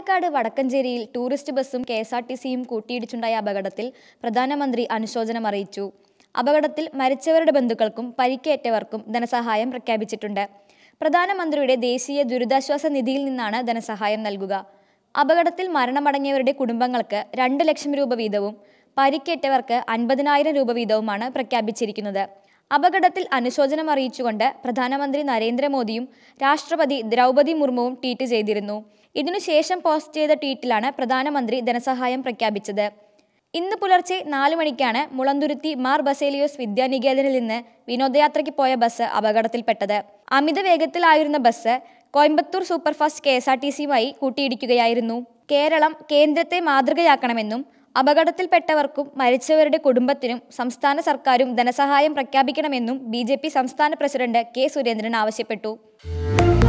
പാലക്കാട് വടക്കഞ്ചേരിയിൽ ടൂറിസ്റ്റ് ബസ്സും K S R T സിയും കൂട്ടിയിടിച്ചുണ്ടായ അപകടത്തിൽ പ്രധാനമന്ത്രി അനുശോചനം അറിയിച്ചു അപകടത്തിൽ മരിച്ചവരുടെ ബന്ധുക്കൾക്കും പരിക്കേറ്റവർക്കും ധനസഹായം പ്രഖ്യാപിച്ചിട്ടുണ്ട് പ്രധാനമന്ത്രിയുടെ ദേശീയ ദുരിതാശ്വാസ നിധിയിൽ നിന്നാണ് ധനസഹായം നൽകുക അപകടത്തിൽ മരണമടങ്ങിയവരുടെ കുടുംബങ്ങൾക്ക് രണ്ട് ലക്ഷം രൂപ വീതവും പരിക്കേറ്റവർക്ക് അൻപതിനായിരം രൂപ വീതവുമാണ് പ്രഖ്യാപിച്ചിരിക്കുന്നത് അപകടത്തിൽ അനുശോചനം അറിയിച്ചുകൊണ്ട് പ്രധാനമന്ത്രി നരേന്ദ്രമോദിയും രാഷ്ട്രപതി ദ്രൗപദി മുർമുവും ട്വീറ്റ് ചെയ്തിരുന്നു ഇതിനുശേഷം പോസ്റ്റ് ചെയ്ത ട്വീറ്റിലാണ് പ്രധാനമന്ത്രി ധനസഹായം പ്രഖ്യാപിച്ചത് ഇന്ന് പുലർച്ചെ നാല് മണിക്കാണ് മുളന്തുരുത്തി മാർ ബസേലിയോസ് വിദ്യാനികേതനിൽ നിന്ന് വിനോദയാത്രയ്ക്ക് പോയ ബസ് അപകടത്തിൽപ്പെട്ടത് അമിത വേഗത്തിലായിരുന്ന bus Coimbatore superfast K S R T സിയുമായി കൂട്ടിയിടിക്കുകയായിരുന്നു കേരളം കേന്ദ്രത്തെ മാതൃകയാക്കണമെന്നും അപകടത്തിൽപ്പെട്ടവർക്കും മരിച്ചവരുടെ കുടുംബത്തിനും സംസ്ഥാന സർക്കാരും ധനസഹായം പ്രഖ്യാപിക്കണമെന്നും ബി സംസ്ഥാന പ്രസിഡന്റ് കെ സുരേന്ദ്രൻ ആവശ്യപ്പെട്ടു